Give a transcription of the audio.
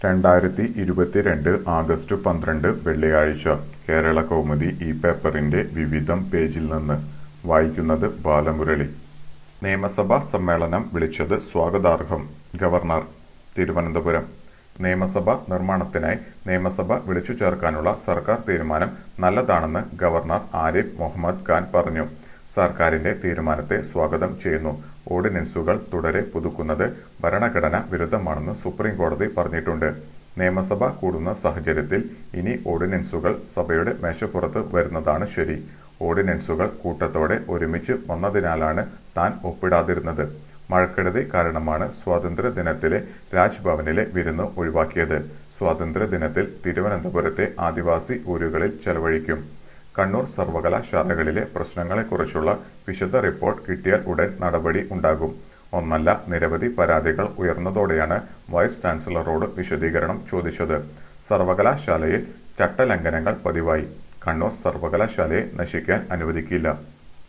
രണ്ടായിരത്തി ഇരുപത്തിരണ്ട് ആഗസ്റ്റ് പന്ത്രണ്ട് വെള്ളിയാഴ്ച കേരള കൗമുദി ഈ പേപ്പറിന്റെ വിവിധം പേജിൽ നിന്ന് വായിക്കുന്നത് ബാലമുരളി നിയമസഭാ സമ്മേളനം വിളിച്ചത് സ്വാഗതാർഹം ഗവർണർ തിരുവനന്തപുരം നിയമസഭ നിർമ്മാണത്തിനായി നിയമസഭ വിളിച്ചു ചേർക്കാനുള്ള സർക്കാർ തീരുമാനം നല്ലതാണെന്ന് ഗവർണർ ആരിഫ് മുഹമ്മദ് ഖാൻ പറഞ്ഞു സർക്കാരിന്റെ തീരുമാനത്തെ സ്വാഗതം ചെയ്യുന്നു ഓർഡിനൻസുകൾ തുടരെ പുതുക്കുന്നത് ഭരണഘടന വിരുദ്ധമാണെന്ന് സുപ്രീം കോടതി പറഞ്ഞിട്ടുണ്ട് നിയമസഭ കൂടുന്ന സാഹചര്യത്തിൽ ഇനി ഓർഡിനൻസുകൾ സഭയുടെ മേശപ്പുറത്ത് വരുന്നതാണ് ശരി ഓർഡിനൻസുകൾ കൂട്ടത്തോടെ ഒരുമിച്ച് വന്നതിനാലാണ് താൻ ഒപ്പിടാതിരുന്നത് മഴക്കെടുതി കാരണമാണ് സ്വാതന്ത്ര്യ ദിനത്തിലെ രാജ്ഭവനിലെ വിരുന്ന് ഒഴിവാക്കിയത് സ്വാതന്ത്ര്യ ദിനത്തിൽ തിരുവനന്തപുരത്തെ ആദിവാസി ഊരുകളിൽ ചെലവഴിക്കും കണ്ണൂർ സർവകലാശാലകളിലെ പ്രശ്നങ്ങളെക്കുറിച്ചുള്ള വിശദ റിപ്പോർട്ട് കിട്ടിയാൽ ഉടൻ നടപടി ഉണ്ടാകും ഒന്നല്ല നിരവധി പരാതികൾ ഉയർന്നതോടെയാണ് വൈസ് ചാൻസലറോട് വിശദീകരണം ചോദിച്ചത് സർവകലാശാലയിൽ ചട്ടലംഘനങ്ങൾ പതിവായി കണ്ണൂർ സർവകലാശാലയെ നശിക്കാൻ അനുവദിക്കില്ല